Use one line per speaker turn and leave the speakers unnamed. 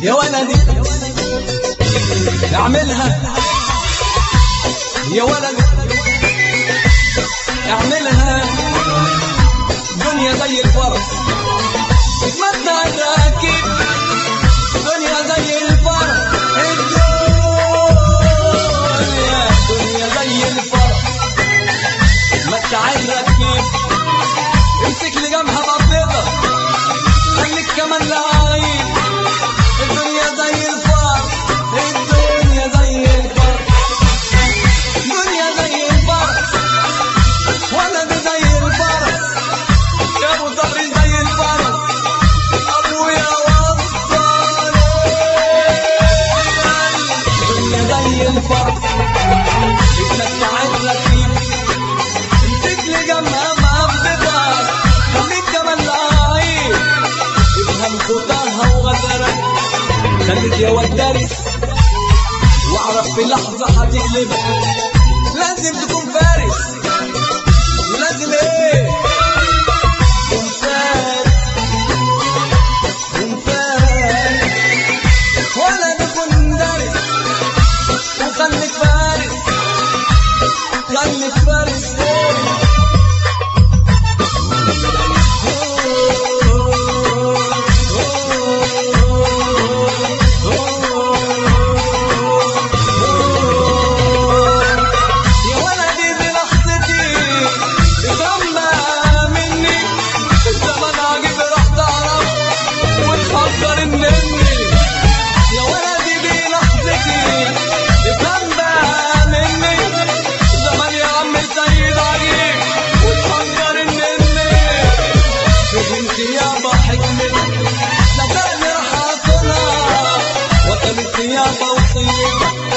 يا ولدي اعملها يا ولدي اعملها دنيا زي الفرس اتمتع الراكب دنيا زي الفرس الدنيا دنيا زي الفرس متع الراكب امسك لجنبها بطيطة خليك كمان لعيب الدنيا زي الفرس الدنيا زي الفرس الدنيا زي الفرس ولدي زي الفرس يا ابو ظهري زي الفرس ابويا وصاني الدنيا زي الفرس اتمتع الركيب امسك لي جنبها مقبضة خليك كمان لعيب افهم خطاها وغدرها خليك يا واد دارس واعرف في لحظة هتقلبك لازم تكون فارس ولازم ايه تكون فارس تكون فارس ولا تكون دارس وخليك فارس خليك فارس يا ولدي بلحظتي اتغمى مني الزمن عجيب راح تعرف وتفكر مني يا ولدي بلحظتي اتغمى مني الزمن يا عم السيد عجيب وتفكر مني فهمت يابا حكمتي لا تاني راح اصلها وكانت يابا وصيتك